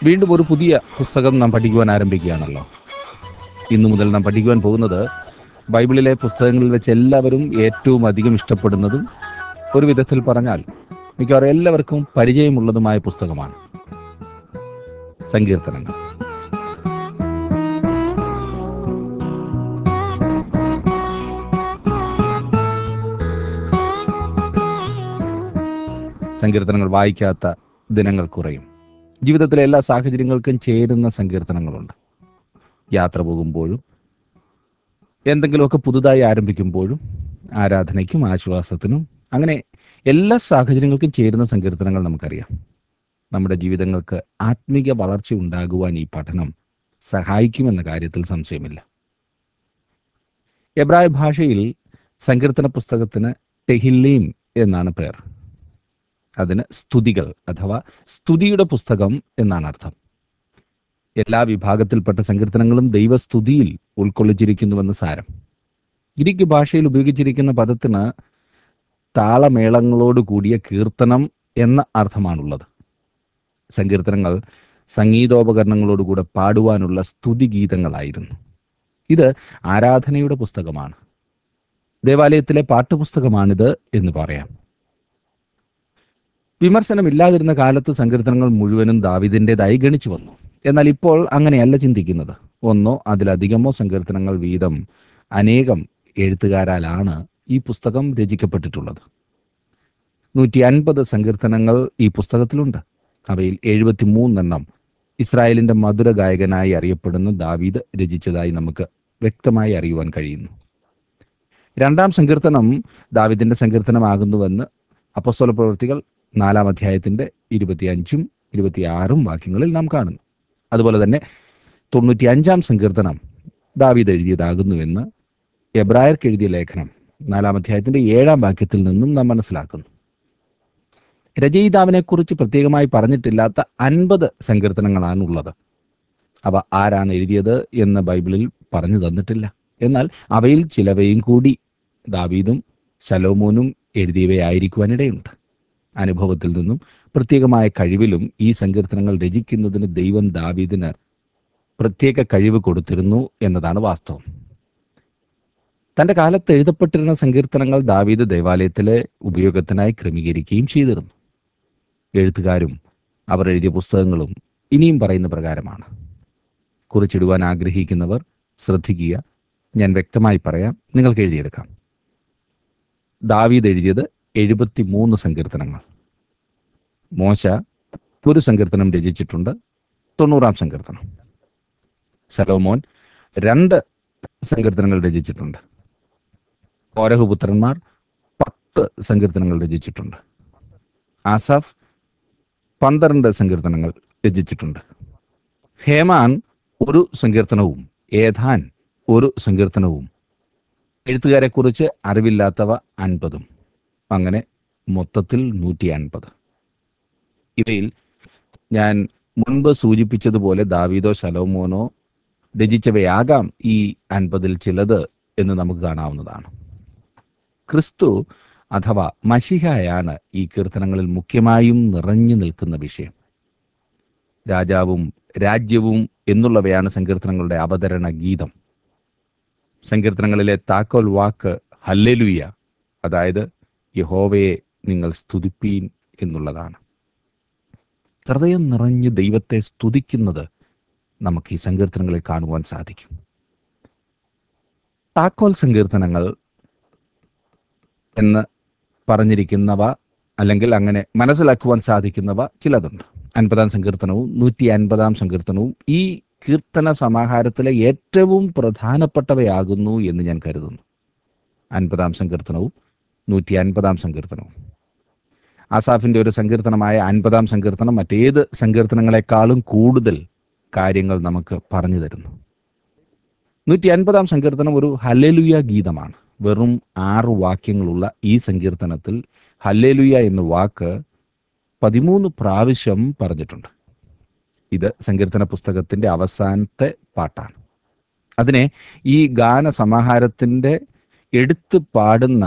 വീണ്ടും ഒരു പുതിയ പുസ്തകം നാം പഠിക്കുവാൻ ആരംഭിക്കുകയാണല്ലോ ഇന്നു മുതൽ നാം പഠിക്കുവാൻ പോകുന്നത് ബൈബിളിലെ പുസ്തകങ്ങളിൽ വെച്ച് എല്ലാവരും ഏറ്റവും അധികം ഇഷ്ടപ്പെടുന്നതും ഒരു വിധത്തിൽ പറഞ്ഞാൽ മിക്കവാറും എല്ലാവർക്കും പരിചയമുള്ളതുമായ പുസ്തകമാണ് സങ്കീർത്തനങ്ങൾ സങ്കീർത്തനങ്ങൾ വായിക്കാത്ത ദിനങ്ങൾ കുറയും ജീവിതത്തിലെ എല്ലാ സാഹചര്യങ്ങൾക്കും ചേരുന്ന സങ്കീർത്തനങ്ങളുണ്ട് യാത്ര പോകുമ്പോഴും എന്തെങ്കിലുമൊക്കെ പുതുതായി ആരംഭിക്കുമ്പോഴും ആരാധനയ്ക്കും ആശ്വാസത്തിനും അങ്ങനെ എല്ലാ സാഹചര്യങ്ങൾക്കും ചേരുന്ന സങ്കീർത്തനങ്ങൾ നമുക്കറിയാം നമ്മുടെ ജീവിതങ്ങൾക്ക് ആത്മീക വളർച്ച ഉണ്ടാകുവാൻ ഈ പഠനം സഹായിക്കുമെന്ന കാര്യത്തിൽ സംശയമില്ല എബ്രായ ഭാഷയിൽ സങ്കീർത്തന പുസ്തകത്തിന് ടെഹില്ലീം എന്നാണ് പേർ അതിന് സ്തുതികൾ അഥവാ സ്തുതിയുടെ പുസ്തകം എന്നാണ് അർത്ഥം എല്ലാ വിഭാഗത്തിൽപ്പെട്ട സങ്കീർത്തനങ്ങളും ദൈവസ്തുതിയിൽ ഉൾക്കൊള്ളിച്ചിരിക്കുന്നുവെന്ന് സാരം ഗ്രീക്ക് ഭാഷയിൽ ഉപയോഗിച്ചിരിക്കുന്ന പദത്തിന് താളമേളങ്ങളോട് കൂടിയ കീർത്തനം എന്ന അർത്ഥമാണുള്ളത് സങ്കീർത്തനങ്ങൾ സംഗീതോപകരണങ്ങളോടുകൂടെ പാടുവാനുള്ള സ്തുതിഗീതങ്ങളായിരുന്നു ഇത് ആരാധനയുടെ പുസ്തകമാണ് ദേവാലയത്തിലെ പാട്ടുപുസ്തകമാണിത് എന്ന് പറയാം വിമർശനമില്ലാതിരുന്ന കാലത്ത് സങ്കീർത്തനങ്ങൾ മുഴുവനും ദാവിദിൻ്റെതായി ഗണിച്ചു വന്നു എന്നാൽ ഇപ്പോൾ അങ്ങനെയല്ല ചിന്തിക്കുന്നത് ഒന്നോ അതിലധികമോ സങ്കീർത്തനങ്ങൾ വീതം അനേകം എഴുത്തുകാരാലാണ് ഈ പുസ്തകം രചിക്കപ്പെട്ടിട്ടുള്ളത് നൂറ്റി അൻപത് സങ്കീർത്തനങ്ങൾ ഈ പുസ്തകത്തിലുണ്ട് അവയിൽ എഴുപത്തി മൂന്നെണ്ണം ഇസ്രായേലിന്റെ മധുര ഗായകനായി അറിയപ്പെടുന്ന ദാവീദ് രചിച്ചതായി നമുക്ക് വ്യക്തമായി അറിയുവാൻ കഴിയുന്നു രണ്ടാം സങ്കീർത്തനം ദാവിദിന്റെ സങ്കീർത്തനമാകുന്നുവെന്ന് അപ്പസ്തോല പ്രവൃത്തികൾ നാലാം അധ്യായത്തിന്റെ ഇരുപത്തിയഞ്ചും ഇരുപത്തിയാറും വാക്യങ്ങളിൽ നാം കാണുന്നു അതുപോലെ തന്നെ തൊണ്ണൂറ്റി അഞ്ചാം സങ്കീർത്തനം ദാവീദ് എഴുതിയതാകുന്നുവെന്ന് എബ്രായർക്ക് എഴുതിയ ലേഖനം നാലാം അധ്യായത്തിന്റെ ഏഴാം വാക്യത്തിൽ നിന്നും നാം മനസ്സിലാക്കുന്നു രചയിതാവിനെ കുറിച്ച് പ്രത്യേകമായി പറഞ്ഞിട്ടില്ലാത്ത അൻപത് സങ്കീർത്തനങ്ങളാണ് ഉള്ളത് അവ ആരാണ് എഴുതിയത് എന്ന് ബൈബിളിൽ പറഞ്ഞു തന്നിട്ടില്ല എന്നാൽ അവയിൽ ചിലവയും കൂടി ദാവീദും ശലോമോനും എഴുതിയവയായിരിക്കുവാനിടയുണ്ട് അനുഭവത്തിൽ നിന്നും പ്രത്യേകമായ കഴിവിലും ഈ സങ്കീർത്തനങ്ങൾ രചിക്കുന്നതിന് ദൈവം ദാവീദിന് പ്രത്യേക കഴിവ് കൊടുത്തിരുന്നു എന്നതാണ് വാസ്തവം തന്റെ കാലത്ത് എഴുതപ്പെട്ടിരുന്ന സങ്കീർത്തനങ്ങൾ ദാവീദ് ദേവാലയത്തിലെ ഉപയോഗത്തിനായി ക്രമീകരിക്കുകയും ചെയ്തിരുന്നു എഴുത്തുകാരും അവർ എഴുതിയ പുസ്തകങ്ങളും ഇനിയും പറയുന്ന പ്രകാരമാണ് കുറിച്ചിടുവാൻ ആഗ്രഹിക്കുന്നവർ ശ്രദ്ധിക്കുക ഞാൻ വ്യക്തമായി പറയാം നിങ്ങൾക്ക് എഴുതിയെടുക്കാം ദാവീദ് എഴുതിയത് എഴുപത്തി മൂന്ന് സങ്കീർത്തനങ്ങൾ മോശ ഒരു സങ്കീർത്തനം രചിച്ചിട്ടുണ്ട് തൊണ്ണൂറാം സങ്കീർത്തനം സലോമോൻ രണ്ട് സങ്കീർത്തനങ്ങൾ രചിച്ചിട്ടുണ്ട് ഓരഹുപുത്രന്മാർ പത്ത് സങ്കീർത്തനങ്ങൾ രചിച്ചിട്ടുണ്ട് ആസാഫ് പന്ത്രണ്ട് സങ്കീർത്തനങ്ങൾ രചിച്ചിട്ടുണ്ട് ഹേമാൻ ഒരു സങ്കീർത്തനവും ഏധാൻ ഒരു സങ്കീർത്തനവും എഴുത്തുകാരെക്കുറിച്ച് അറിവില്ലാത്തവ അൻപതും അങ്ങനെ മൊത്തത്തിൽ നൂറ്റി അൻപത് ഇവയിൽ ഞാൻ മുൻപ് സൂചിപ്പിച്ചതുപോലെ ദാവീദോ ശലോമോനോ രചിച്ചവയാകാം ഈ അൻപതിൽ ചിലത് എന്ന് നമുക്ക് കാണാവുന്നതാണ് ക്രിസ്തു അഥവാ മഷിഹായാണ് ഈ കീർത്തനങ്ങളിൽ മുഖ്യമായും നിറഞ്ഞു നിൽക്കുന്ന വിഷയം രാജാവും രാജ്യവും എന്നുള്ളവയാണ് സങ്കീർത്തനങ്ങളുടെ അവതരണ ഗീതം സങ്കീർത്തനങ്ങളിലെ താക്കോൽ വാക്ക് ഹല്ലെലുയ അതായത് യഹോവയെ നിങ്ങൾ സ്തുതിപ്പീൻ എന്നുള്ളതാണ് ഹൃദയം നിറഞ്ഞ് ദൈവത്തെ സ്തുതിക്കുന്നത് നമുക്ക് ഈ സങ്കീർത്തനങ്ങളിൽ കാണുവാൻ സാധിക്കും താക്കോൽ സങ്കീർത്തനങ്ങൾ എന്ന് പറഞ്ഞിരിക്കുന്നവ അല്ലെങ്കിൽ അങ്ങനെ മനസ്സിലാക്കുവാൻ സാധിക്കുന്നവ ചിലതുണ്ട് അൻപതാം സങ്കീർത്തനവും നൂറ്റി അൻപതാം സങ്കീർത്തനവും ഈ കീർത്തന സമാഹാരത്തിലെ ഏറ്റവും പ്രധാനപ്പെട്ടവയാകുന്നു എന്ന് ഞാൻ കരുതുന്നു അൻപതാം സങ്കീർത്തനവും നൂറ്റി അൻപതാം സങ്കീർത്തനവും ആസാഫിന്റെ ഒരു സങ്കീർത്തനമായ അൻപതാം സങ്കീർത്തനം മറ്റേത് സങ്കീർത്തനങ്ങളെക്കാളും കൂടുതൽ കാര്യങ്ങൾ നമുക്ക് പറഞ്ഞു തരുന്നു നൂറ്റി അൻപതാം സങ്കീർത്തനം ഒരു ഹല്ലേലുയ ഗീതമാണ് വെറും ആറ് വാക്യങ്ങളുള്ള ഈ സങ്കീർത്തനത്തിൽ ഹല്ലേലുയ എന്ന വാക്ക് പതിമൂന്ന് പ്രാവശ്യം പറഞ്ഞിട്ടുണ്ട് ഇത് സങ്കീർത്തന പുസ്തകത്തിന്റെ അവസാനത്തെ പാട്ടാണ് അതിനെ ഈ ഗാന സമാഹാരത്തിന്റെ എടുത്തു പാടുന്ന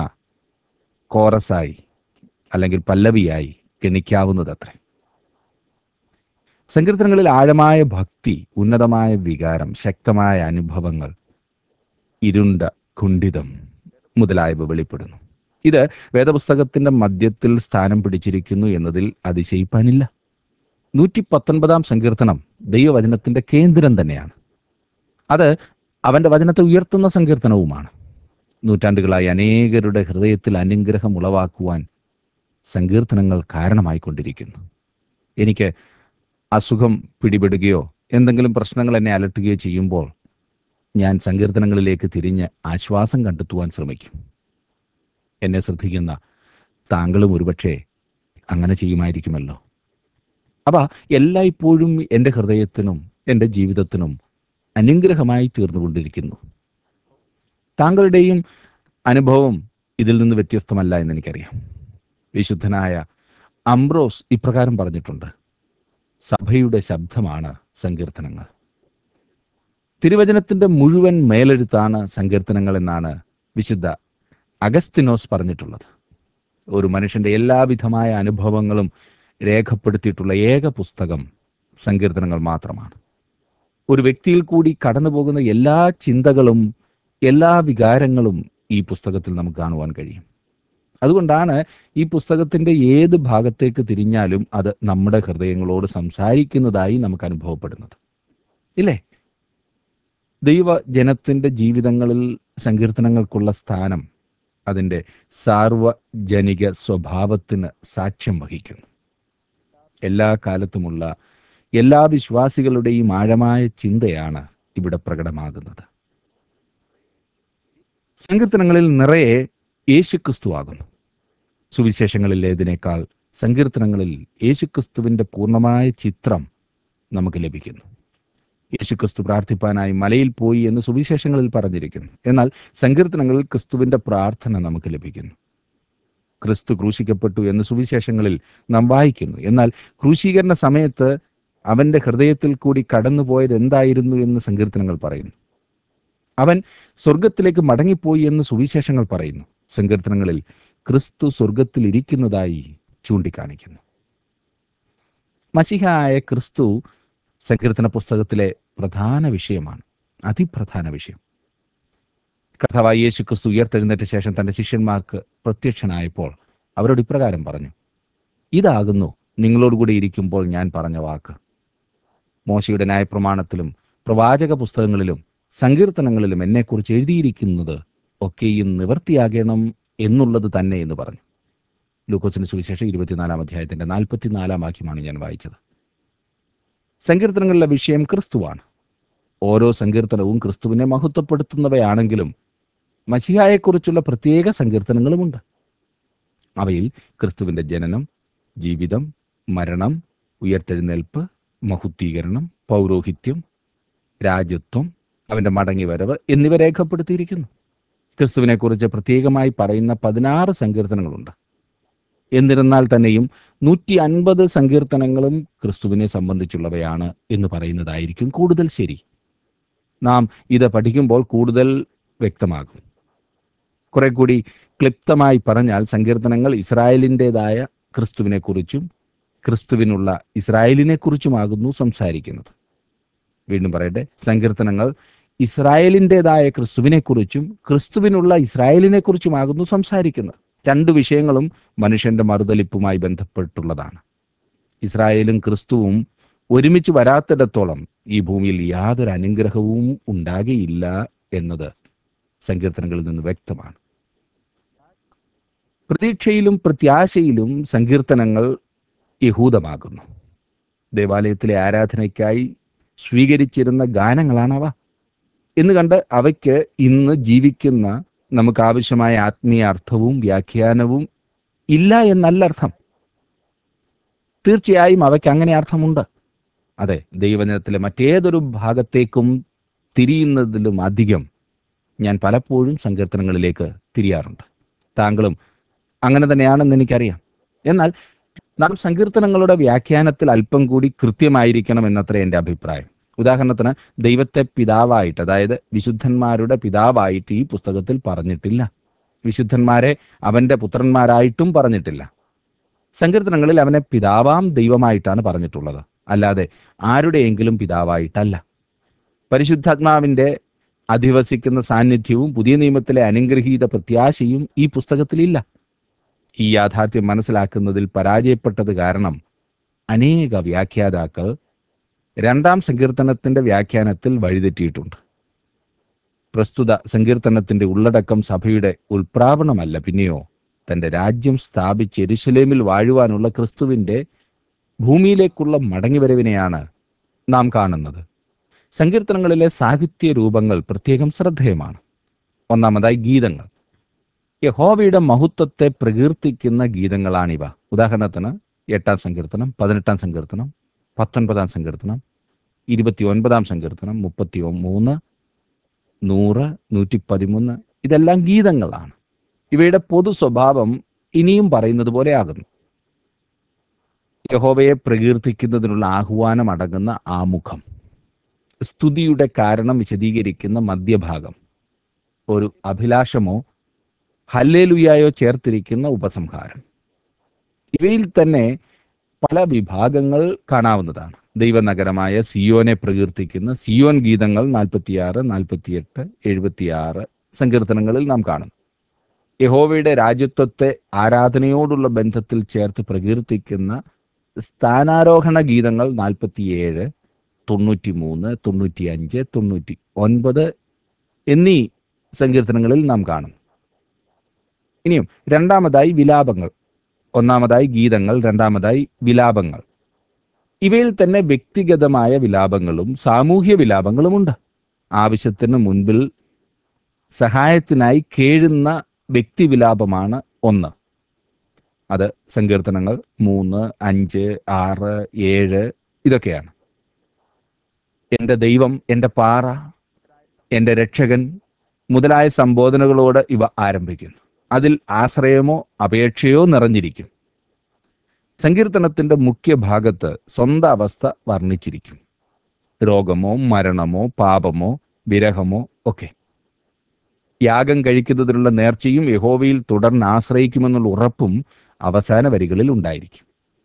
കോറസായി അല്ലെങ്കിൽ പല്ലവിയായി ഗണിക്കാവുന്നതത്രേ സങ്കീർത്തനങ്ങളിൽ ആഴമായ ഭക്തി ഉന്നതമായ വികാരം ശക്തമായ അനുഭവങ്ങൾ ഇരുണ്ട കുണ്ഠിതം മുതലായവ വെളിപ്പെടുന്നു ഇത് വേദപുസ്തകത്തിന്റെ മധ്യത്തിൽ സ്ഥാനം പിടിച്ചിരിക്കുന്നു എന്നതിൽ അതിശയിപ്പാനില്ല നൂറ്റി പത്തൊൻപതാം സങ്കീർത്തനം ദൈവവചനത്തിന്റെ കേന്ദ്രം തന്നെയാണ് അത് അവന്റെ വചനത്തെ ഉയർത്തുന്ന സങ്കീർത്തനവുമാണ് നൂറ്റാണ്ടുകളായി അനേകരുടെ ഹൃദയത്തിൽ അനുഗ്രഹം ഉളവാക്കുവാൻ സങ്കീർത്തനങ്ങൾ കാരണമായിക്കൊണ്ടിരിക്കുന്നു എനിക്ക് അസുഖം പിടിപെടുകയോ എന്തെങ്കിലും പ്രശ്നങ്ങൾ എന്നെ അലട്ടുകയോ ചെയ്യുമ്പോൾ ഞാൻ സങ്കീർത്തനങ്ങളിലേക്ക് തിരിഞ്ഞ് ആശ്വാസം കണ്ടെത്തുവാൻ ശ്രമിക്കും എന്നെ ശ്രദ്ധിക്കുന്ന താങ്കളും ഒരുപക്ഷെ അങ്ങനെ ചെയ്യുമായിരിക്കുമല്ലോ അവ എല്ലായ്പ്പോഴും എൻ്റെ ഹൃദയത്തിനും എൻ്റെ ജീവിതത്തിനും അനുഗ്രഹമായി തീർന്നുകൊണ്ടിരിക്കുന്നു താങ്കളുടെയും അനുഭവം ഇതിൽ നിന്ന് വ്യത്യസ്തമല്ല എന്ന് എനിക്കറിയാം വിശുദ്ധനായ അംബ്രോസ് ഇപ്രകാരം പറഞ്ഞിട്ടുണ്ട് സഭയുടെ ശബ്ദമാണ് സങ്കീർത്തനങ്ങൾ തിരുവചനത്തിന്റെ മുഴുവൻ മേലെഴുത്താണ് സങ്കീർത്തനങ്ങൾ എന്നാണ് വിശുദ്ധ അഗസ്തിനോസ് പറഞ്ഞിട്ടുള്ളത് ഒരു മനുഷ്യന്റെ എല്ലാവിധമായ അനുഭവങ്ങളും രേഖപ്പെടുത്തിയിട്ടുള്ള ഏക പുസ്തകം സങ്കീർത്തനങ്ങൾ മാത്രമാണ് ഒരു വ്യക്തിയിൽ കൂടി കടന്നു പോകുന്ന എല്ലാ ചിന്തകളും എല്ലാ വികാരങ്ങളും ഈ പുസ്തകത്തിൽ നമുക്ക് കാണുവാൻ കഴിയും അതുകൊണ്ടാണ് ഈ പുസ്തകത്തിന്റെ ഏത് ഭാഗത്തേക്ക് തിരിഞ്ഞാലും അത് നമ്മുടെ ഹൃദയങ്ങളോട് സംസാരിക്കുന്നതായി നമുക്ക് അനുഭവപ്പെടുന്നത് ഇല്ലേ ദൈവജനത്തിന്റെ ജീവിതങ്ങളിൽ സങ്കീർത്തനങ്ങൾക്കുള്ള സ്ഥാനം അതിൻ്റെ സാർവജനിക സ്വഭാവത്തിന് സാക്ഷ്യം വഹിക്കുന്നു എല്ലാ കാലത്തുമുള്ള എല്ലാ വിശ്വാസികളുടെയും ആഴമായ ചിന്തയാണ് ഇവിടെ പ്രകടമാകുന്നത് സങ്കീർത്തനങ്ങളിൽ നിറയെ യേശുക്രിസ്തുവാകുന്നു സുവിശേഷങ്ങളിലേതിനേക്കാൾ സങ്കീർത്തനങ്ങളിൽ യേശുക്രിസ്തുവിന്റെ പൂർണ്ണമായ ചിത്രം നമുക്ക് ലഭിക്കുന്നു യേശുക്രിസ്തു പ്രാർത്ഥിപ്പാനായി മലയിൽ പോയി എന്ന് സുവിശേഷങ്ങളിൽ പറഞ്ഞിരിക്കുന്നു എന്നാൽ സങ്കീർത്തനങ്ങളിൽ ക്രിസ്തുവിന്റെ പ്രാർത്ഥന നമുക്ക് ലഭിക്കുന്നു ക്രിസ്തു ക്രൂശിക്കപ്പെട്ടു എന്ന് സുവിശേഷങ്ങളിൽ നാം വായിക്കുന്നു എന്നാൽ ക്രൂശീകരണ സമയത്ത് അവന്റെ ഹൃദയത്തിൽ കൂടി കടന്നുപോയത് എന്തായിരുന്നു എന്ന് സങ്കീർത്തനങ്ങൾ പറയുന്നു അവൻ സ്വർഗത്തിലേക്ക് മടങ്ങിപ്പോയി എന്ന് സുവിശേഷങ്ങൾ പറയുന്നു സങ്കീർത്തനങ്ങളിൽ ക്രിസ്തു സ്വർഗത്തിൽ ഇരിക്കുന്നതായി ചൂണ്ടിക്കാണിക്കുന്നു മസിഹായ ക്രിസ്തു സങ്കീർത്തന പുസ്തകത്തിലെ പ്രധാന വിഷയമാണ് അതിപ്രധാന വിഷയം കർത്താവായ യേശു ക്രിസ്തു ഉയർത്തെഴുന്നേറ്റ ശേഷം തന്റെ ശിഷ്യന്മാർക്ക് പ്രത്യക്ഷനായപ്പോൾ അവരോട് ഇപ്രകാരം പറഞ്ഞു ഇതാകുന്നു നിങ്ങളോടുകൂടി ഇരിക്കുമ്പോൾ ഞാൻ പറഞ്ഞ വാക്ക് മോശയുടെ ന്യായപ്രമാണത്തിലും പ്രവാചക പുസ്തകങ്ങളിലും സങ്കീർത്തനങ്ങളിലും എന്നെക്കുറിച്ച് എഴുതിയിരിക്കുന്നത് ഒക്കെയും നിവർത്തിയാകണം എന്നുള്ളത് തന്നെ എന്ന് പറഞ്ഞു ലൂക്കോസിന് സുവിശേഷം ഇരുപത്തിനാലാം അധ്യായത്തിന്റെ നാൽപ്പത്തിനാലാം വാക്യമാണ് ഞാൻ വായിച്ചത് സങ്കീർത്തനങ്ങളിലെ വിഷയം ക്രിസ്തുവാണ് ഓരോ സങ്കീർത്തനവും ക്രിസ്തുവിനെ മഹത്വപ്പെടുത്തുന്നവയാണെങ്കിലും മസിഹായെക്കുറിച്ചുള്ള പ്രത്യേക സങ്കീർത്തനങ്ങളുമുണ്ട് അവയിൽ ക്രിസ്തുവിന്റെ ജനനം ജീവിതം മരണം ഉയർത്തെഴുന്നേൽപ്പ് മഹുദ്ധീകരണം പൗരോഹിത്യം രാജ്യത്വം അവന്റെ മടങ്ങിവരവ് എന്നിവ രേഖപ്പെടുത്തിയിരിക്കുന്നു ക്രിസ്തുവിനെക്കുറിച്ച് പ്രത്യേകമായി പറയുന്ന പതിനാറ് സങ്കീർത്തനങ്ങളുണ്ട് എന്നിരുന്നാൽ തന്നെയും നൂറ്റി അൻപത് സങ്കീർത്തനങ്ങളും ക്രിസ്തുവിനെ സംബന്ധിച്ചുള്ളവയാണ് എന്ന് പറയുന്നതായിരിക്കും കൂടുതൽ ശരി നാം ഇത് പഠിക്കുമ്പോൾ കൂടുതൽ വ്യക്തമാകും കുറെ കൂടി ക്ലിപ്തമായി പറഞ്ഞാൽ സങ്കീർത്തനങ്ങൾ ഇസ്രായേലിൻ്റെതായ ക്രിസ്തുവിനെക്കുറിച്ചും ക്രിസ്തുവിനുള്ള ഇസ്രായേലിനെക്കുറിച്ചുമാകുന്നു സംസാരിക്കുന്നത് വീണ്ടും പറയട്ടെ സങ്കീർത്തനങ്ങൾ ഇസ്രായേലിൻ്റെതായ ക്രിസ്തുവിനെക്കുറിച്ചും ക്രിസ്തുവിനുള്ള ഇസ്രായേലിനെക്കുറിച്ചുമാകുന്നു സംസാരിക്കുന്നത് രണ്ട് വിഷയങ്ങളും മനുഷ്യന്റെ മറുതലിപ്പുമായി ബന്ധപ്പെട്ടുള്ളതാണ് ഇസ്രായേലും ക്രിസ്തുവും ഒരുമിച്ച് വരാത്തിടത്തോളം ഈ ഭൂമിയിൽ യാതൊരു അനുഗ്രഹവും ഉണ്ടാകയില്ല എന്നത് സങ്കീർത്തനങ്ങളിൽ നിന്ന് വ്യക്തമാണ് പ്രതീക്ഷയിലും പ്രത്യാശയിലും സങ്കീർത്തനങ്ങൾ യഹൂദമാകുന്നു ദേവാലയത്തിലെ ആരാധനയ്ക്കായി സ്വീകരിച്ചിരുന്ന ഗാനങ്ങളാണവ എന്ന് കണ്ട് അവയ്ക്ക് ഇന്ന് ജീവിക്കുന്ന നമുക്ക് ആവശ്യമായ ആത്മീയ അർത്ഥവും വ്യാഖ്യാനവും ഇല്ല എന്നല്ല അർത്ഥം തീർച്ചയായും അവയ്ക്ക് അങ്ങനെ അർത്ഥമുണ്ട് അതെ ദൈവജനത്തിലെ മറ്റേതൊരു ഭാഗത്തേക്കും തിരിയുന്നതിലും അധികം ഞാൻ പലപ്പോഴും സങ്കീർത്തനങ്ങളിലേക്ക് തിരിയാറുണ്ട് താങ്കളും അങ്ങനെ തന്നെയാണെന്ന് എനിക്കറിയാം എന്നാൽ നാം സങ്കീർത്തനങ്ങളുടെ വ്യാഖ്യാനത്തിൽ അല്പം കൂടി കൃത്യമായിരിക്കണം എന്നത്ര എൻ്റെ അഭിപ്രായം ഉദാഹരണത്തിന് ദൈവത്തെ പിതാവായിട്ട് അതായത് വിശുദ്ധന്മാരുടെ പിതാവായിട്ട് ഈ പുസ്തകത്തിൽ പറഞ്ഞിട്ടില്ല വിശുദ്ധന്മാരെ അവന്റെ പുത്രന്മാരായിട്ടും പറഞ്ഞിട്ടില്ല സങ്കീർത്തനങ്ങളിൽ അവനെ പിതാവാം ദൈവമായിട്ടാണ് പറഞ്ഞിട്ടുള്ളത് അല്ലാതെ ആരുടെയെങ്കിലും പിതാവായിട്ടല്ല പരിശുദ്ധാത്മാവിന്റെ അധിവസിക്കുന്ന സാന്നിധ്യവും പുതിയ നിയമത്തിലെ അനുഗ്രഹീത പ്രത്യാശയും ഈ പുസ്തകത്തിലില്ല ഈ യാഥാർത്ഥ്യം മനസ്സിലാക്കുന്നതിൽ പരാജയപ്പെട്ടത് കാരണം അനേക വ്യാഖ്യാതാക്കൾ രണ്ടാം സങ്കീർത്തനത്തിന്റെ വ്യാഖ്യാനത്തിൽ വഴിതെറ്റിയിട്ടുണ്ട് പ്രസ്തുത സങ്കീർത്തനത്തിന്റെ ഉള്ളടക്കം സഭയുടെ ഉൾപ്രാവണമല്ല പിന്നെയോ തന്റെ രാജ്യം സ്ഥാപിച്ച് എരുശലേമിൽ വാഴുവാനുള്ള ക്രിസ്തുവിന്റെ ഭൂമിയിലേക്കുള്ള മടങ്ങിവരവിനെയാണ് നാം കാണുന്നത് സങ്കീർത്തനങ്ങളിലെ സാഹിത്യ രൂപങ്ങൾ പ്രത്യേകം ശ്രദ്ധേയമാണ് ഒന്നാമതായി ഗീതങ്ങൾ യഹോവയുടെ മഹത്വത്തെ പ്രകീർത്തിക്കുന്ന ഗീതങ്ങളാണിവ ഉദാഹരണത്തിന് എട്ടാം സങ്കീർത്തനം പതിനെട്ടാം സങ്കീർത്തനം പത്തൊൻപതാം സങ്കീർത്തനം ഇരുപത്തി ഒൻപതാം സങ്കീർത്തനം മുപ്പത്തി മൂന്ന് നൂറ് നൂറ്റി പതിമൂന്ന് ഇതെല്ലാം ഗീതങ്ങളാണ് ഇവയുടെ പൊതു സ്വഭാവം ഇനിയും പറയുന്നത് പോലെ ആകുന്നു യഹോവയെ പ്രകീർത്തിക്കുന്നതിനുള്ള ആഹ്വാനം അടങ്ങുന്ന ആമുഖം സ്തുതിയുടെ കാരണം വിശദീകരിക്കുന്ന മധ്യഭാഗം ഒരു അഭിലാഷമോ ഹല്ലേലുയായോ ചേർത്തിരിക്കുന്ന ഉപസംഹാരം ഇവയിൽ തന്നെ പല വിഭാഗങ്ങൾ കാണാവുന്നതാണ് ദൈവനഗരമായ സിയോനെ പ്രകീർത്തിക്കുന്ന സിയോൻ ഗീതങ്ങൾ നാൽപ്പത്തിയാറ് നാൽപ്പത്തിയെട്ട് എഴുപത്തിയാറ് സങ്കീർത്തനങ്ങളിൽ നാം കാണുന്നു യഹോവയുടെ രാജ്യത്വത്തെ ആരാധനയോടുള്ള ബന്ധത്തിൽ ചേർത്ത് പ്രകീർത്തിക്കുന്ന സ്ഥാനാരോഹണ ഗീതങ്ങൾ നാൽപ്പത്തിയേഴ് തൊണ്ണൂറ്റി മൂന്ന് തൊണ്ണൂറ്റി അഞ്ച് തൊണ്ണൂറ്റി ഒൻപത് എന്നീ സങ്കീർത്തനങ്ങളിൽ നാം കാണും ഇനിയും രണ്ടാമതായി വിലാപങ്ങൾ ഒന്നാമതായി ഗീതങ്ങൾ രണ്ടാമതായി വിലാപങ്ങൾ ഇവയിൽ തന്നെ വ്യക്തിഗതമായ വിലാപങ്ങളും സാമൂഹ്യ വിലാപങ്ങളുമുണ്ട് ആവശ്യത്തിന് മുൻപിൽ സഹായത്തിനായി കേഴുന്ന വ്യക്തിവിലാപമാണ് ഒന്ന് അത് സങ്കീർത്തനങ്ങൾ മൂന്ന് അഞ്ച് ആറ് ഏഴ് ഇതൊക്കെയാണ് എൻ്റെ ദൈവം എൻ്റെ പാറ എൻ്റെ രക്ഷകൻ മുതലായ സംബോധനകളോട് ഇവ ആരംഭിക്കുന്നു അതിൽ ആശ്രയമോ അപേക്ഷയോ നിറഞ്ഞിരിക്കും സങ്കീർത്തനത്തിന്റെ മുഖ്യ ഭാഗത്ത് സ്വന്തം അവസ്ഥ വർണ്ണിച്ചിരിക്കും രോഗമോ മരണമോ പാപമോ വിരഹമോ ഒക്കെ യാഗം കഴിക്കുന്നതിനുള്ള നേർച്ചയും യഹോവയിൽ തുടർന്ന് ആശ്രയിക്കുമെന്നുള്ള ഉറപ്പും അവസാന വരികളിൽ ഉണ്ടായിരിക്കും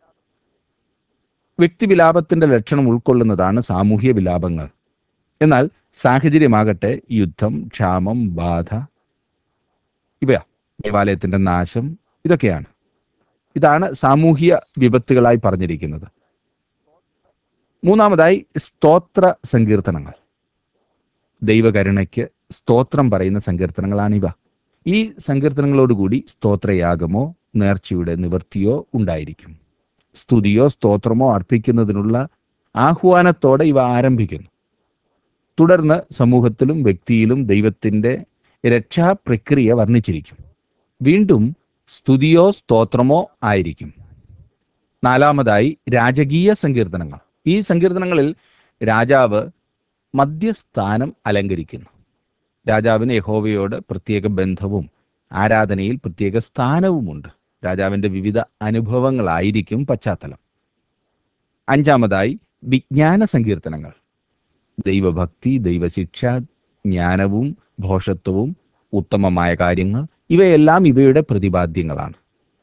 വ്യക്തിവിലാപത്തിന്റെ ലക്ഷണം ഉൾക്കൊള്ളുന്നതാണ് സാമൂഹ്യ വിലാപങ്ങൾ എന്നാൽ സാഹചര്യമാകട്ടെ യുദ്ധം ക്ഷാമം ബാധ ഇവയാ ദേവാലയത്തിന്റെ നാശം ഇതൊക്കെയാണ് ഇതാണ് സാമൂഹ്യ വിപത്തുകളായി പറഞ്ഞിരിക്കുന്നത് മൂന്നാമതായി സ്തോത്ര സങ്കീർത്തനങ്ങൾ ദൈവകരുണയ്ക്ക് സ്തോത്രം പറയുന്ന സങ്കീർത്തനങ്ങളാണിവ ഈ സങ്കീർത്തനങ്ങളോടുകൂടി സ്തോത്രയാഗമോ നേർച്ചയുടെ നിവൃത്തിയോ ഉണ്ടായിരിക്കും സ്തുതിയോ സ്തോത്രമോ അർപ്പിക്കുന്നതിനുള്ള ആഹ്വാനത്തോടെ ഇവ ആരംഭിക്കുന്നു തുടർന്ന് സമൂഹത്തിലും വ്യക്തിയിലും ദൈവത്തിന്റെ രക്ഷാപ്രക്രിയ വർണ്ണിച്ചിരിക്കും വീണ്ടും സ്തുതിയോ സ്തോത്രമോ ആയിരിക്കും നാലാമതായി രാജകീയ സങ്കീർത്തനങ്ങൾ ഈ സങ്കീർത്തനങ്ങളിൽ രാജാവ് മധ്യസ്ഥാനം അലങ്കരിക്കുന്നു രാജാവിന് യഹോവയോട് പ്രത്യേക ബന്ധവും ആരാധനയിൽ പ്രത്യേക സ്ഥാനവുമുണ്ട് രാജാവിന്റെ വിവിധ അനുഭവങ്ങളായിരിക്കും പശ്ചാത്തലം അഞ്ചാമതായി വിജ്ഞാന സങ്കീർത്തനങ്ങൾ ദൈവഭക്തി ദൈവശിക്ഷ ജ്ഞാനവും ഭോഷത്വവും ഉത്തമമായ കാര്യങ്ങൾ ഇവയെല്ലാം ഇവയുടെ പ്രതിപാദ്യങ്ങളാണ്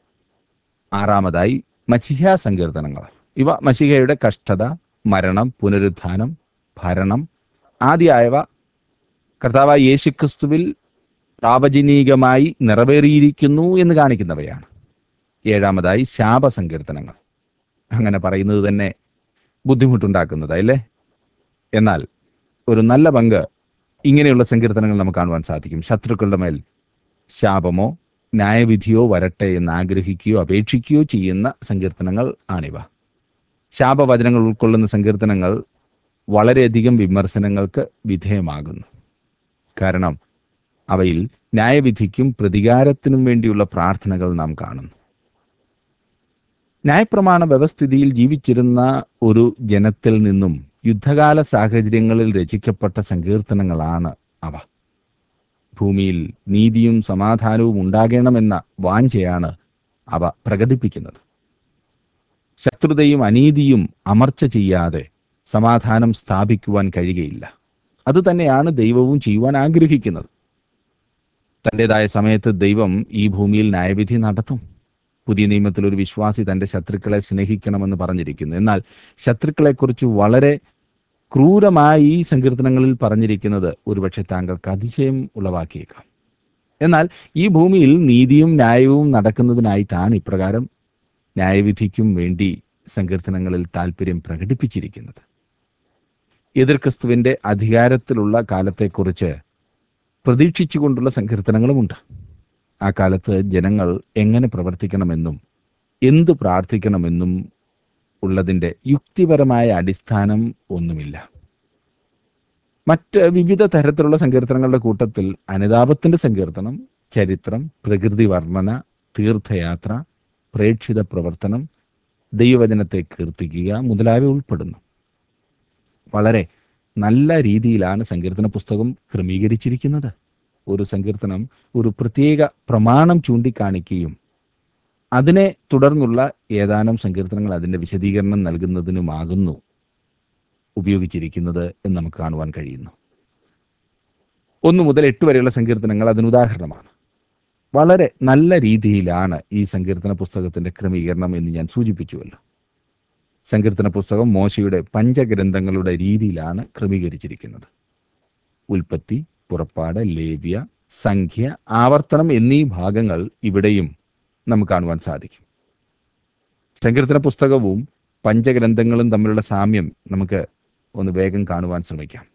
ആറാമതായി മഷിഹ സങ്കീർത്തനങ്ങൾ ഇവ മഷിഹയുടെ കഷ്ടത മരണം പുനരുത്ഥാനം ഭരണം ആദ്യമായവ കർത്താവായ യേശുക്രിസ്തുവിൽ പ്രാവചനീകമായി നിറവേറിയിരിക്കുന്നു എന്ന് കാണിക്കുന്നവയാണ് ഏഴാമതായി ശാപസങ്കീർത്തനങ്ങൾ അങ്ങനെ പറയുന്നത് തന്നെ ബുദ്ധിമുട്ടുണ്ടാക്കുന്നതല്ലേ എന്നാൽ ഒരു നല്ല പങ്ക് ഇങ്ങനെയുള്ള സങ്കീർത്തനങ്ങൾ നമുക്ക് കാണുവാൻ സാധിക്കും ശത്രുക്കളുടെ മേൽ ശാപമോ ന്യായവിധിയോ വരട്ടെ എന്ന് ആഗ്രഹിക്കുകയോ അപേക്ഷിക്കുകയോ ചെയ്യുന്ന സങ്കീർത്തനങ്ങൾ ആണിവ ശാപവചനങ്ങൾ ഉൾക്കൊള്ളുന്ന സങ്കീർത്തനങ്ങൾ വളരെയധികം വിമർശനങ്ങൾക്ക് വിധേയമാകുന്നു കാരണം അവയിൽ ന്യായവിധിക്കും പ്രതികാരത്തിനും വേണ്ടിയുള്ള പ്രാർത്ഥനകൾ നാം കാണുന്നു ന്യായപ്രമാണ വ്യവസ്ഥിതിയിൽ ജീവിച്ചിരുന്ന ഒരു ജനത്തിൽ നിന്നും യുദ്ധകാല സാഹചര്യങ്ങളിൽ രചിക്കപ്പെട്ട സങ്കീർത്തനങ്ങളാണ് അവ ഭൂമിയിൽ നീതിയും സമാധാനവും ഉണ്ടാകണമെന്ന വാഞ്ചയാണ് അവ പ്രകടിപ്പിക്കുന്നത് ശത്രുതയും അനീതിയും അമർച്ച ചെയ്യാതെ സമാധാനം സ്ഥാപിക്കുവാൻ കഴിയുകയില്ല അത് തന്നെയാണ് ദൈവവും ചെയ്യുവാൻ ആഗ്രഹിക്കുന്നത് തൻ്റെതായ സമയത്ത് ദൈവം ഈ ഭൂമിയിൽ ന്യായവിധി നടത്തും പുതിയ നിയമത്തിൽ ഒരു വിശ്വാസി തന്റെ ശത്രുക്കളെ സ്നേഹിക്കണമെന്ന് പറഞ്ഞിരിക്കുന്നു എന്നാൽ ശത്രുക്കളെക്കുറിച്ച് വളരെ ക്രൂരമായി ഈ സങ്കീർത്തനങ്ങളിൽ പറഞ്ഞിരിക്കുന്നത് ഒരുപക്ഷെ താങ്കൾക്ക് അതിശയം ഉളവാക്കിയേക്കാം എന്നാൽ ഈ ഭൂമിയിൽ നീതിയും ന്യായവും നടക്കുന്നതിനായിട്ടാണ് ഇപ്രകാരം ന്യായവിധിക്കും വേണ്ടി സങ്കീർത്തനങ്ങളിൽ താല്പര്യം പ്രകടിപ്പിച്ചിരിക്കുന്നത് എതിർ ക്രിസ്തുവിന്റെ അധികാരത്തിലുള്ള കാലത്തെക്കുറിച്ച് പ്രതീക്ഷിച്ചുകൊണ്ടുള്ള സങ്കീർത്തനങ്ങളുമുണ്ട് ആ കാലത്ത് ജനങ്ങൾ എങ്ങനെ പ്രവർത്തിക്കണമെന്നും എന്ത് പ്രാർത്ഥിക്കണമെന്നും ഉള്ളതിൻ്റെ യുക്തിപരമായ അടിസ്ഥാനം ഒന്നുമില്ല മറ്റ് വിവിധ തരത്തിലുള്ള സങ്കീർത്തനങ്ങളുടെ കൂട്ടത്തിൽ അനുതാപത്തിന്റെ സങ്കീർത്തനം ചരിത്രം പ്രകൃതി വർണ്ണന തീർത്ഥയാത്ര പ്രേക്ഷിത പ്രവർത്തനം ദൈവവചനത്തെ കീർത്തിക്കുക മുതലായവ ഉൾപ്പെടുന്നു വളരെ നല്ല രീതിയിലാണ് സങ്കീർത്തന പുസ്തകം ക്രമീകരിച്ചിരിക്കുന്നത് ഒരു സങ്കീർത്തനം ഒരു പ്രത്യേക പ്രമാണം ചൂണ്ടിക്കാണിക്കുകയും അതിനെ തുടർന്നുള്ള ഏതാനും സങ്കീർത്തനങ്ങൾ അതിന്റെ വിശദീകരണം നൽകുന്നതിനുമാകുന്നു ഉപയോഗിച്ചിരിക്കുന്നത് എന്ന് നമുക്ക് കാണുവാൻ കഴിയുന്നു ഒന്ന് മുതൽ എട്ട് വരെയുള്ള സങ്കീർത്തനങ്ങൾ അതിന് ഉദാഹരണമാണ് വളരെ നല്ല രീതിയിലാണ് ഈ സങ്കീർത്തന പുസ്തകത്തിന്റെ ക്രമീകരണം എന്ന് ഞാൻ സൂചിപ്പിച്ചുവല്ലോ സങ്കീർത്തന പുസ്തകം മോശയുടെ പഞ്ചഗ്രന്ഥങ്ങളുടെ രീതിയിലാണ് ക്രമീകരിച്ചിരിക്കുന്നത് ഉൽപ്പത്തി പുറപ്പാട് ലേവ്യ സംഖ്യ ആവർത്തനം എന്നീ ഭാഗങ്ങൾ ഇവിടെയും നമുക്ക് കാണുവാൻ സാധിക്കും സങ്കീർത്തന പുസ്തകവും പഞ്ചഗ്രന്ഥങ്ങളും തമ്മിലുള്ള സാമ്യം നമുക്ക് ഒന്ന് വേഗം കാണുവാൻ ശ്രമിക്കാം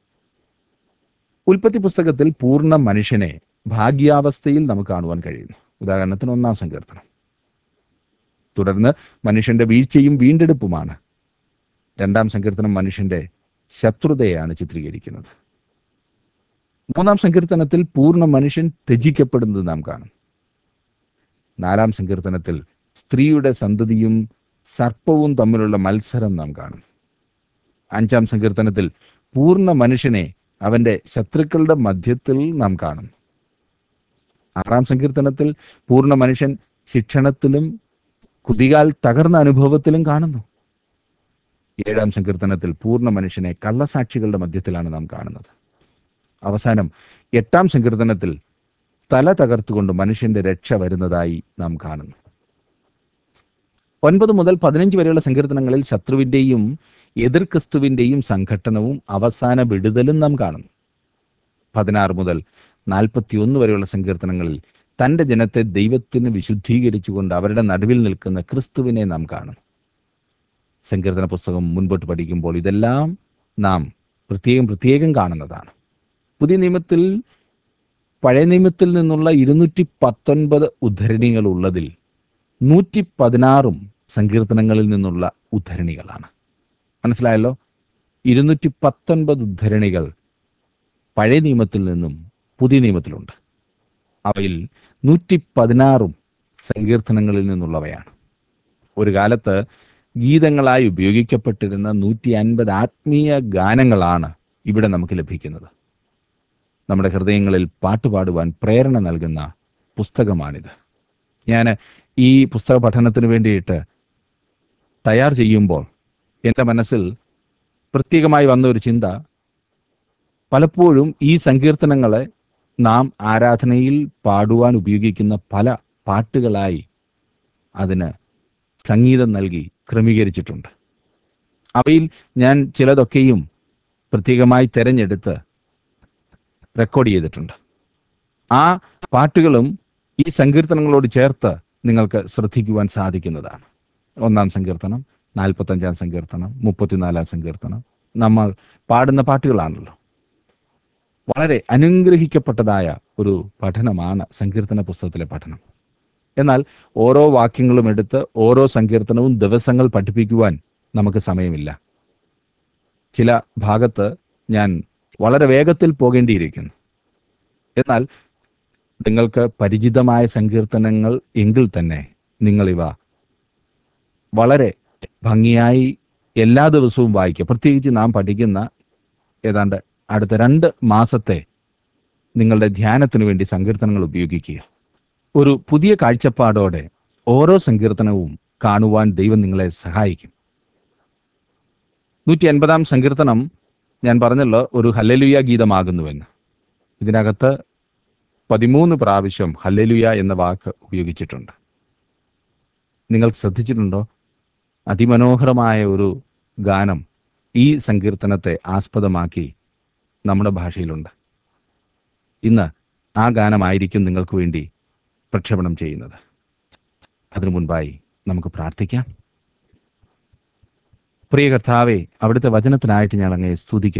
ഉൽപ്പത്തി പുസ്തകത്തിൽ പൂർണ്ണ മനുഷ്യനെ ഭാഗ്യാവസ്ഥയിൽ നമുക്ക് കാണുവാൻ കഴിയുന്നു ഉദാഹരണത്തിന് ഒന്നാം സങ്കീർത്തനം തുടർന്ന് മനുഷ്യന്റെ വീഴ്ചയും വീണ്ടെടുപ്പുമാണ് രണ്ടാം സങ്കീർത്തനം മനുഷ്യന്റെ ശത്രുതയാണ് ചിത്രീകരിക്കുന്നത് മൂന്നാം സങ്കീർത്തനത്തിൽ പൂർണ്ണ മനുഷ്യൻ ത്യജിക്കപ്പെടുന്നത് നാം കാണും നാലാം സങ്കീർത്തനത്തിൽ സ്ത്രീയുടെ സന്തതിയും സർപ്പവും തമ്മിലുള്ള മത്സരം നാം കാണും അഞ്ചാം സങ്കീർത്തനത്തിൽ പൂർണ്ണ മനുഷ്യനെ അവന്റെ ശത്രുക്കളുടെ മധ്യത്തിൽ നാം കാണും ആറാം സങ്കീർത്തനത്തിൽ പൂർണ്ണ മനുഷ്യൻ ശിക്ഷണത്തിലും കുതികാൽ തകർന്ന അനുഭവത്തിലും കാണുന്നു ഏഴാം സങ്കീർത്തനത്തിൽ പൂർണ്ണ മനുഷ്യനെ കള്ളസാക്ഷികളുടെ മധ്യത്തിലാണ് നാം കാണുന്നത് അവസാനം എട്ടാം സങ്കീർത്തനത്തിൽ തല തകർത്തുകൊണ്ട് മനുഷ്യന്റെ രക്ഷ വരുന്നതായി നാം കാണുന്നു ഒൻപത് മുതൽ പതിനഞ്ച് വരെയുള്ള സങ്കീർത്തനങ്ങളിൽ ശത്രുവിന്റെയും എതിർ ക്രിസ്തുവിന്റെയും സംഘട്ടനവും അവസാന വിടുതലും നാം കാണുന്നു പതിനാറ് മുതൽ നാൽപ്പത്തിയൊന്ന് വരെയുള്ള സങ്കീർത്തനങ്ങളിൽ തന്റെ ജനത്തെ ദൈവത്തിന് വിശുദ്ധീകരിച്ചുകൊണ്ട് അവരുടെ നടുവിൽ നിൽക്കുന്ന ക്രിസ്തുവിനെ നാം കാണും സങ്കീർത്തന പുസ്തകം മുൻപോട്ട് പഠിക്കുമ്പോൾ ഇതെല്ലാം നാം പ്രത്യേകം പ്രത്യേകം കാണുന്നതാണ് പുതിയ നിയമത്തിൽ പഴയ നിയമത്തിൽ നിന്നുള്ള ഇരുന്നൂറ്റി പത്തൊൻപത് ഉദ്ധരണികൾ ഉള്ളതിൽ നൂറ്റി പതിനാറും സങ്കീർത്തനങ്ങളിൽ നിന്നുള്ള ഉദ്ധരണികളാണ് മനസ്സിലായല്ലോ ഇരുന്നൂറ്റി പത്തൊൻപത് ഉദ്ധരണികൾ പഴയ നിയമത്തിൽ നിന്നും പുതിയ നിയമത്തിലുണ്ട് അവയിൽ നൂറ്റി പതിനാറും സങ്കീർത്തനങ്ങളിൽ നിന്നുള്ളവയാണ് ഒരു കാലത്ത് ഗീതങ്ങളായി ഉപയോഗിക്കപ്പെട്ടിരുന്ന നൂറ്റി അൻപത് ആത്മീയ ഗാനങ്ങളാണ് ഇവിടെ നമുക്ക് ലഭിക്കുന്നത് നമ്മുടെ ഹൃദയങ്ങളിൽ പാട്ടുപാടുവാൻ പ്രേരണ നൽകുന്ന പുസ്തകമാണിത് ഞാൻ ഈ പുസ്തക പഠനത്തിന് വേണ്ടിയിട്ട് തയ്യാർ ചെയ്യുമ്പോൾ എൻ്റെ മനസ്സിൽ പ്രത്യേകമായി വന്ന ഒരു ചിന്ത പലപ്പോഴും ഈ സങ്കീർത്തനങ്ങളെ നാം ആരാധനയിൽ പാടുവാൻ ഉപയോഗിക്കുന്ന പല പാട്ടുകളായി അതിന് സംഗീതം നൽകി ക്രമീകരിച്ചിട്ടുണ്ട് അവയിൽ ഞാൻ ചിലതൊക്കെയും പ്രത്യേകമായി തിരഞ്ഞെടുത്ത് റെക്കോർഡ് ചെയ്തിട്ടുണ്ട് ആ പാട്ടുകളും ഈ സങ്കീർത്തനങ്ങളോട് ചേർത്ത് നിങ്ങൾക്ക് ശ്രദ്ധിക്കുവാൻ സാധിക്കുന്നതാണ് ഒന്നാം സങ്കീർത്തനം നാൽപ്പത്തഞ്ചാം സങ്കീർത്തനം മുപ്പത്തിനാലാം സങ്കീർത്തനം നമ്മൾ പാടുന്ന പാട്ടുകളാണല്ലോ വളരെ അനുഗ്രഹിക്കപ്പെട്ടതായ ഒരു പഠനമാണ് സങ്കീർത്തന പുസ്തകത്തിലെ പഠനം എന്നാൽ ഓരോ വാക്യങ്ങളും എടുത്ത് ഓരോ സങ്കീർത്തനവും ദിവസങ്ങൾ പഠിപ്പിക്കുവാൻ നമുക്ക് സമയമില്ല ചില ഭാഗത്ത് ഞാൻ വളരെ വേഗത്തിൽ പോകേണ്ടിയിരിക്കുന്നു എന്നാൽ നിങ്ങൾക്ക് പരിചിതമായ സങ്കീർത്തനങ്ങൾ എങ്കിൽ തന്നെ നിങ്ങളിവ വളരെ ഭംഗിയായി എല്ലാ ദിവസവും വായിക്കുക പ്രത്യേകിച്ച് നാം പഠിക്കുന്ന ഏതാണ്ട് അടുത്ത രണ്ട് മാസത്തെ നിങ്ങളുടെ ധ്യാനത്തിനു വേണ്ടി സങ്കീർത്തനങ്ങൾ ഉപയോഗിക്കുക ഒരു പുതിയ കാഴ്ചപ്പാടോടെ ഓരോ സങ്കീർത്തനവും കാണുവാൻ ദൈവം നിങ്ങളെ സഹായിക്കും നൂറ്റി അൻപതാം സങ്കീർത്തനം ഞാൻ പറഞ്ഞല്ലോ ഒരു ഹല്ലലുയ ഗീതമാകുന്നുവെന്ന് ഇതിനകത്ത് പതിമൂന്ന് പ്രാവശ്യം ഹല്ലലുയ എന്ന വാക്ക് ഉപയോഗിച്ചിട്ടുണ്ട് നിങ്ങൾ ശ്രദ്ധിച്ചിട്ടുണ്ടോ അതിമനോഹരമായ ഒരു ഗാനം ഈ സങ്കീർത്തനത്തെ ആസ്പദമാക്കി നമ്മുടെ ഭാഷയിലുണ്ട് ഇന്ന് ആ ഗാനമായിരിക്കും നിങ്ങൾക്ക് വേണ്ടി പ്രക്ഷേപണം ചെയ്യുന്നത് അതിനു മുൻപായി നമുക്ക് പ്രാർത്ഥിക്കാം പ്രിയ കർത്താവെ അവിടുത്തെ വചനത്തിനായിട്ട് ഞാൻ അങ്ങയെ സ്തുതിക്കുന്നു